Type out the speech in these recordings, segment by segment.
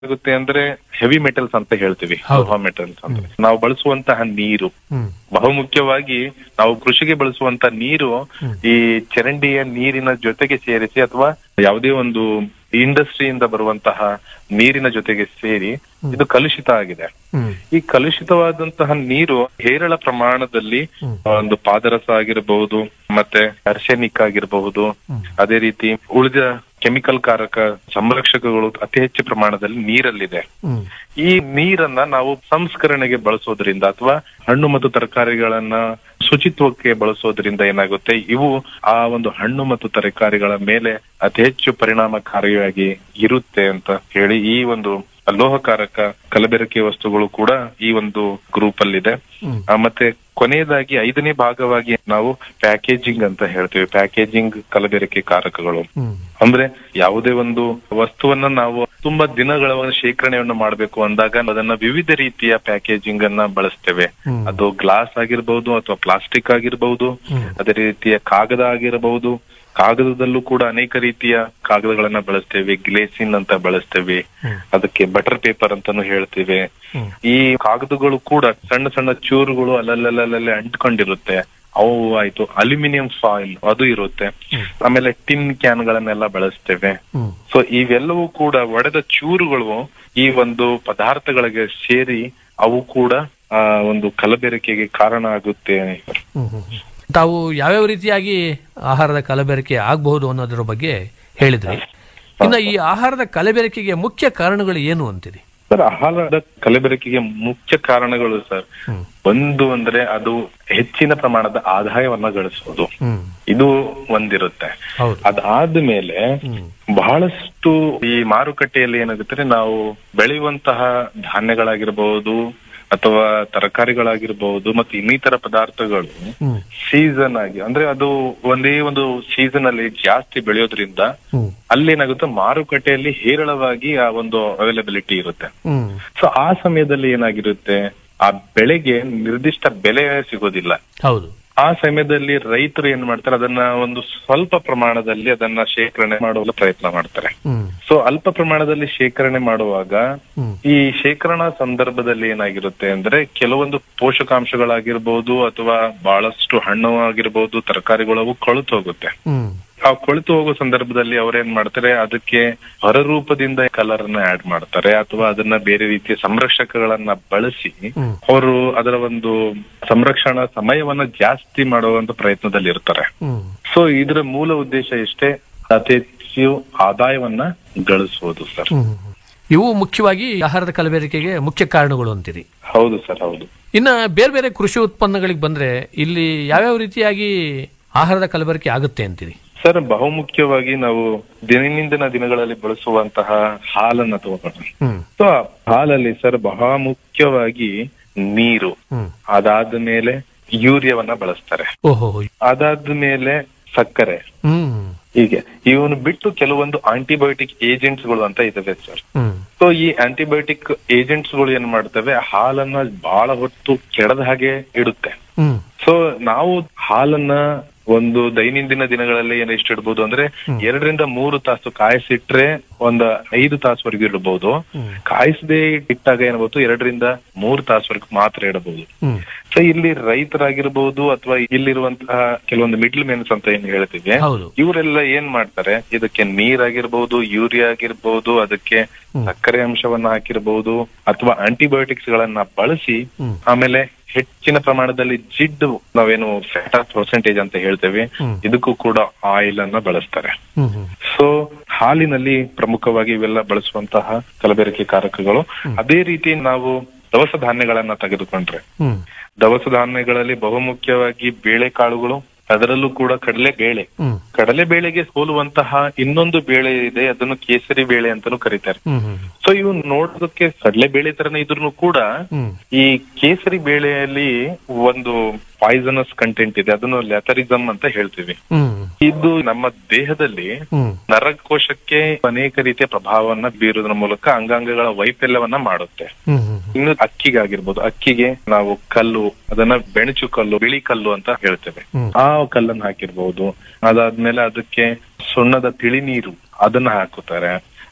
ಆಗುತ್ತೆ ಅಂದ್ರೆ heavy metals ಅಂತ ಹೇಳ್ತೀವಿ ಹೌದು. ಮೆಟಲ್ಸ್ ಅಂದ್ರೆ ನಾವು ಬಳಸುವಂತಹ ನೀರು ಹ್ಮ್ ಬಹುಮುಖ್ಯವಾಗಿ ನಾವು ಕೃಷಿಗೆ ಬಳಸುವಂತ ನೀರು ಈ ಚರಂಡಿಯ ನೀರಿನ ಜೊತೆಗೆ ಸೇರಿಸಿ ಅಥವಾ ಯಾವುದೇ ಒಂದು ಇಂಡಸ್ಟ್ರಿಯಿಂದ ಬರುವಂತಹ ನೀರಿನ ಜೊತೆಗೆ ಸೇರಿ ಇದು ಕಲುಷಿತ ಆಗಿದೆ ಹ್ಮ್ ಈ ಕಲುಷಿತವಾದಂತಹ ನೀರು ಹೇರಳ ಪ್ರಮಾಣದಲ್ಲಿ ಒಂದು ಪಾದರಸ ಆಗಿರಬಹುದು ಮತ್ತೆ ಅರ್ಸೆನಿಕ್ ಆಗಿರಬಹುದು ಅದೇ ರೀತಿ ಉಳಿದ ಕೆಮಿಕಲ್ ಕಾರಕ ಸಂರಕ್ಷಕಗಳು ಅತಿ ಹೆಚ್ಚು ಪ್ರಮಾಣದಲ್ಲಿ ನೀರಲ್ಲಿದೆ ಹ್ಮ್ ಈ ನೀರನ್ನ ನಾವು ಸಂಸ್ಕರಣೆಗೆ ಬಳಸೋದ್ರಿಂದ ಅಥವಾ ಹಣ್ಣು ಮತ್ತು ತರಕಾರಿಗಳನ್ನ ಶುಚಿತ್ವಕ್ಕೆ ಬಳಸೋದ್ರಿಂದ ಏನಾಗುತ್ತೆ ಇವು ಆ ಒಂದು ಹಣ್ಣು ಮತ್ತು ತರಕಾರಿಗಳ ಮೇಲೆ ಅತಿ ಹೆಚ್ಚು ಪರಿಣಾಮಕಾರಿಯಾಗಿ ಇರುತ್ತೆ ಅಂತ ಹೇಳಿ ಈ ಒಂದು ಲೋಹಕಾರಕ ಕಲಬೆರಕೆ ವಸ್ತುಗಳು ಕೂಡ ಈ ಒಂದು ಗ್ರೂಪ್ ಅಲ್ಲಿದೆ ಆ, ಮತ್ತೆ ಕೊನೆಯದಾಗಿ ಐದನೇ ಭಾಗವಾಗಿ ನಾವು ಪ್ಯಾಕೇಜಿಂಗ್ ಅಂತ ಹೇಳ್ತೀವಿ ಪ್ಯಾಕೇಜಿಂಗ್ ಕಲಬೆರಕೆ ಕಾರಕಗಳು ಹ್ಮ್ ಅಂದ್ರೆ ಯಾವುದೇ ಒಂದು ವಸ್ತುವನ್ನ ನಾವು ತುಂಬಾ ದಿನಗಳ ಒಂದು ಶೇಖರಣೆಯನ್ನು ಮಾಡಬೇಕು ಅಂದಾಗ ಅದನ್ನ ವಿವಿಧ ರೀತಿಯ ಪ್ಯಾಕೇಜಿಂಗ್ ಅನ್ನ ಬಳಸ್ತೇವೆ ಹ್ಮ್. ಅದು ಗ್ಲಾಸ್ ಆಗಿರ್ಬಹುದು ಅಥವಾ ಪ್ಲಾಸ್ಟಿಕ್ ಆಗಿರ್ಬಹುದು ಅದೇ ರೀತಿಯ ಕಾಗದ ಆಗಿರಬಹುದು ಕಾಗದದಲ್ಲೂ ಕೂಡ ಅನೇಕ ರೀತಿಯ ಕಾಗದಗಳನ್ನ ಬಳಸ್ತೇವೆ ಗ್ಲೇಸಿನ್ ಅಂತ ಬಳಸ್ತೇವೆ ಅದಕ್ಕೆ ಬಟರ್ ಪೇಪರ್ ಅಂತಾನು ಹೇಳ್ತೇವೆ ಈ ಕಾಗದಗಳು ಕೂಡ ಸಣ್ಣ ಸಣ್ಣ ಚೂರುಗಳು ಅಲ್ಲಲ್ಲಲ್ಲೇ ಅಂಟ್ಕೊಂಡಿರುತ್ತೆ ಅವು ಆಯ್ತು ಅಲ್ಯೂಮಿನಿಯಂ ಫಾಯಿಲ್ ಅದು ಇರುತ್ತೆ ಆಮೇಲೆ ಟಿನ್ ಕ್ಯಾನ್ ಗಳನ್ನೆಲ್ಲ ಬಳಸ್ತೇವೆ ಹ್ಮ್ ಸೊ ಇವೆಲ್ಲವೂ ಕೂಡ ಒಡೆದ ಚೂರುಗಳು ಈ ಒಂದು ಪದಾರ್ಥಗಳಿಗೆ ಸೇರಿ ಅವು ಕೂಡ ಆ ಒಂದು ಕಲಬೆರಕೆಗೆ ಕಾರಣ ಆಗುತ್ತೆ ಹ್ಮ್, ಹ್ಮ್, ಹ್ಮ್. ತಾವು ಯಾವ್ಯಾವ ರೀತಿಯಾಗಿ ಆಹಾರದ ಕಲಬೆರಕೆ ಆಗಬಹುದು ಅನ್ನೋದ್ರ ಬಗ್ಗೆ ಹೇಳಿದ್ರಿ ಇನ್ನು ಈ ಆಹಾರದ ಕಲಬೆರಕೆಗೆ ಮುಖ್ಯ ಕಾರಣಗಳು ಏನು ಅಂತೀರಿ ಸರ್ ಆಹಾರದ ಕಲಬೆರಕೆಗೆ ಮುಖ್ಯ ಕಾರಣಗಳು ಸರ್ ಹ್ಮ್. ಒಂದು ಅಂದ್ರೆ ಅದು ಹೆಚ್ಚಿನ ಪ್ರಮಾಣದ ಆದಾಯವನ್ನ ಗಳಿಸೋದು ಹ್ಮ್ ಇದು ಒಂದಿರುತ್ತೆ ಹೌದು ಅದಾದ್ಮೇಲೆ ಹ್ಮ್ ಬಹಳಷ್ಟು ಈ ಮಾರುಕಟ್ಟೆಯಲ್ಲಿ ಏನಾಗುತ್ತೆ ನಾವು ಬೆಳೆಯುವಂತಹ ಧಾನ್ಯಗಳಾಗಿರ್ಬಹುದು ಅಥವಾ ತರಕಾರಿಗಳಾಗಿರ್ಬಹುದು ಮತ್ತು ಇನ್ನಿತರ ಪದಾರ್ಥಗಳು ಹ್ಮ್ ಸೀಸನ್ ಆಗಿ ಅಂದ್ರೆ ಅದು ಒಂದೇ ಒಂದು ಸೀಸನ್ ಅಲ್ಲಿ ಜಾಸ್ತಿ ಬೆಳೆಯೋದ್ರಿಂದ ಹ್ಮ್ ಅಲ್ಲೇನಾಗುತ್ತೆ ಮಾರುಕಟ್ಟೆಯಲ್ಲಿ ಹೇರಳವಾಗಿ ಆ ಒಂದು ಅವೈಲಬಿಲಿಟಿ ಇರುತ್ತೆ ಹ್ಮ್ ಸೊ ಆ ಸಮಯದಲ್ಲಿ ಏನಾಗಿರುತ್ತೆ ಆ ಬೆಳೆಗೆ ನಿರ್ದಿಷ್ಟ ಬೆಲೆ ಸಿಗೋದಿಲ್ಲ ಹೌದು ಆ ಸಮಯದಲ್ಲಿ ರೈತರು ಏನ್ ಮಾಡ್ತಾರೆ ಅದನ್ನ ಒಂದು ಸ್ವಲ್ಪ ಪ್ರಮಾಣದಲ್ಲಿ ಅದನ್ನ ಶೇಖರಣೆ ಮಾಡುವ ಪ್ರಯತ್ನ ಮಾಡ್ತಾರೆ ಹ್ಮ್ ಸೊ ಅಲ್ಪ ಪ್ರಮಾಣದಲ್ಲಿ ಶೇಖರಣೆ ಮಾಡುವಾಗ ಹ್ಮ್ ಈ ಶೇಖರಣಾ ಸಂದರ್ಭದಲ್ಲಿ ಏನಾಗಿರುತ್ತೆ ಅಂದ್ರೆ ಕೆಲವೊಂದು ಪೋಷಕಾಂಶಗಳಾಗಿರ್ಬೋದು ಅಥವಾ ಬಹಳಷ್ಟು ಹಣ್ಣು ಆಗಿರ್ಬೋದು ತರಕಾರಿಗಳು ಅವು ಕೊಳೆತು ಹೋಗುತ್ತೆ ಹ್ಮ್ ಆ ಕೊಳೆತು ಹೋಗೋ ಸಂದರ್ಭದಲ್ಲಿ ಅವ್ರೇನ್ ಮಾಡ್ತಾರೆ ಅದಕ್ಕೆ ಹೊರರೂಪದಿಂದ ಕಲರ್ ಅನ್ನ ಆಡ್ ಮಾಡ್ತಾರೆ ಅಥವಾ ಅದನ್ನ ಬೇರೆ ರೀತಿಯ ಸಂರಕ್ಷಕಗಳನ್ನ ಬಳಸಿ ಹ್ಮ್. ಅವರು ಅದರ ಒಂದು ಸಂರಕ್ಷಣಾ ಸಮಯವನ್ನ ಜಾಸ್ತಿ ಮಾಡುವಂತ ಪ್ರಯತ್ನದಲ್ಲಿ ಇರ್ತಾರೆ ಹ್ಮ್ ಸೊ ಇದರ ಮೂಲ ಉದ್ದೇಶ ಇಷ್ಟೇ ಅತಿ ಹೆಚ್ಚು ಆದಾಯವನ್ನ ಗಳಿಸುವುದು ಸರ್ ಹ್ಮ್ ಇವು ಮುಖ್ಯವಾಗಿ ಆಹಾರದ ಕಲಬೆರಕೆಗೆ ಮುಖ್ಯ ಕಾರಣಗಳು ಅಂತೀರಿ ಹೌದು ಸರ್ ಹೌದು ಇನ್ನ ಬೇರೆ ಬೇರೆ ಕೃಷಿ ಉತ್ಪನ್ನಗಳಿಗೆ ಬಂದ್ರೆ ಇಲ್ಲಿ ಯಾವ್ಯಾವ ರೀತಿಯಾಗಿ ಆಹಾರದ ಕಲಬೆರಕೆ ಆಗುತ್ತೆ ಅಂತೀರಿ ಸರ್ ಬಹುಮುಖ್ಯವಾಗಿ ನಾವು ದೈನಂದಿನ ದಿನಗಳಲ್ಲಿ ಬಳಸುವಂತಹ ಹಾಲನ್ನ ತಗೋಣ ಹ್ಮ್ ಸೊ ಆ ಹಾಲಲ್ಲಿ ಸರ್ ಬಹಳ ಮುಖ್ಯವಾಗಿ ನೀರು ಹ್ಮ್ ಅದಾದ ಮೇಲೆ ಯೂರಿಯಾವನ್ನ ಬಳಸ್ತಾರೆ ಓಹೋ ಅದಾದ ಮೇಲೆ ಸಕ್ಕರೆ ಹ್ಮ್ ಹೀಗೆ ಇವನು ಬಿಟ್ಟು ಕೆಲವೊಂದು ಆಂಟಿಬಯೋಟಿಕ್ ಏಜೆಂಟ್ಸ್ ಗಳು ಅಂತ ಇದಾವೆ ಸರ್ ಹ್ಮ್ ಸೊ ಈ ಆಂಟಿಬಯೋಟಿಕ್ ಏಜೆಂಟ್ಸ್ ಗಳು ಏನ್ ಮಾಡ್ತವೆ ಹಾಲನ್ನ ಬಹಳ ಹೊತ್ತು ಕೆಡದ ಹಾಗೆ ಇಡುತ್ತೆ ಹ್ಮ್ ಸೊ ನಾವು ಹಾಲನ್ನ ಒಂದು ದೈನಂದಿನ ದಿನಗಳಲ್ಲಿ ಏನ್ ಎಷ್ಟು ಇಡ್ಬೋದು ಅಂದ್ರೆ ಎರಡರಿಂದ ಮೂರು ತಾಸು ಕಾಯಿಸಿಟ್ರೆ ಒಂದ್ ಐದು ತಾಸುವರೆಗೂ ಇಡಬಹುದು ಕಾಯಿಸದೆ ಇಟ್ಟಾಗ ಏನ್ಬೋದು ಎರಡರಿಂದ ಮೂರು ತಾಸುವರೆಗೂ ಮಾತ್ರ ಇಡಬಹುದು ಹ್ಮ್ ಸೊ ಇಲ್ಲಿ ರೈತರಾಗಿರ್ಬೋದು ಅಥವಾ ಇಲ್ಲಿರುವಂತಹ ಕೆಲವೊಂದು ಮಿಡ್ಲ್ ಮೆನ್ಸ್ ಅಂತ ಏನ್ ಹೇಳ್ತೀವಿ ಹೌದು ಇವರೆಲ್ಲ ಏನ್ ಮಾಡ್ತಾರೆ ಇದಕ್ಕೆ ನೀರಾಗಿರ್ಬಹುದು ಯೂರಿಯಾ ಆಗಿರ್ಬಹುದು ಅದಕ್ಕೆ ಸಕ್ಕರೆ ಅಂಶವನ್ನ ಹಾಕಿರ್ಬಹುದು ಅಥವಾ ಆಂಟಿಬಯೋಟಿಕ್ಸ್ ಗಳನ್ನ ಬಳಸಿ ಹ್ಮ್. ಆಮೇಲೆ ಹೆಚ್ಚಿನ ಪ್ರಮಾಣದಲ್ಲಿ ಜಿಡ್ಡು ನಾವೇನು ಫ್ಯಾಟ್ ಪರ್ಸೆಂಟೇಜ್ ಅಂತ ಹೇಳ್ತೇವೆ ಹ್ಮ್. ಇದಕ್ಕೂ ಕೂಡ ಆಯಿಲ್ ಅನ್ನ ಬಳಸ್ತಾರೆ ಹ್ಮ್ ಹ್ಮ್ ಸೊ ಹಾಲಿನಲ್ಲಿ ಪ್ರಮುಖವಾಗಿ ಇವೆಲ್ಲ ಬಳಸುವಂತಹ ಕಲಬೆರಕೆ ಕಾರಕಗಳು ಅದೇ ರೀತಿ ನಾವು ದವಸ ಧಾನ್ಯಗಳನ್ನ ತೆಗೆದುಕೊಂಡ್ರೆ ಹ್ಮ್ ದವಸ ಧಾನ್ಯಗಳಲ್ಲಿ ಬಹುಮುಖ್ಯವಾಗಿ ಬೇಳೆಕಾಳುಗಳು ಅದರಲ್ಲೂ ಕೂಡ ಕಡಲೆ ಬೇಳೆ ಹ್ಮ್ ಕಡಲೆ ಬೇಳೆಗೆ ಹೋಲುವಂತಹ ಇನ್ನೊಂದು ಬೇಳೆ ಇದೆ ಅದನ್ನು ಕೇಸರಿ ಬೇಳೆ ಅಂತಾನೂ ಕರೀತಾರೆ ಹ್ಮ್ ಹ್ಮ್ ಸೊ ಇವು ನೋಡೋದಕ್ಕೆ ಕಡಲೆ ಬೇಳೆ ತರನೇ ಇದ್ರೂ ಕೂಡ ಹ್ಮ್ ಈ ಕೇಸರಿ ಬೇಳೆಯಲ್ಲಿ ಒಂದು ಪಾಯ್ಸನಸ್ ಕಂಟೆಂಟ್ ಇದೆ ಅದನ್ನು ಲ್ಯಾಥರಿಸಮ್ ಅಂತ ಹೇಳ್ತೀವಿ ಹ್ಮ್ ಇದು ನಮ್ಮ ದೇಹದಲ್ಲಿ ಹ್ಮ್ ನರಕೋಶಕ್ಕೆ ಅನೇಕ ರೀತಿಯ ಪ್ರಭಾವವನ್ನ ಬೀರೋದ್ರ ಮೂಲಕ ಅಂಗಾಂಗಗಳ ವೈಫಲ್ಯವನ್ನ ಮಾಡುತ್ತೆ ಹ್ಮ್ ಹ್ಮ್ ಇನ್ನು ಅಕ್ಕಿಗಾಗಿರ್ಬೋದು ಅಕ್ಕಿಗೆ ನಾವು ಕಲ್ಲು ಅದನ್ನ ಬೆಣಚು ಕಲ್ಲು ಬಿಳಿ ಕಲ್ಲು ಅಂತ ಹೇಳ್ತೇವೆ ಹ್ಮ್. ಆ ಕಲ್ಲನ್ನ ಹಾಕಿರ್ಬಹುದು ಅದಾದ್ಮೇಲೆ ಅದಕ್ಕೆ ಸುಣ್ಣದ ತಿಳಿ ನೀರು ಅದನ್ನ ಹಾಕುತ್ತಾರೆ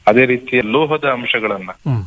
ಅದೇ ರೀತಿ ಲೋಹದ ಅಂಶಗಳನ್ನ ಹ್ಮ್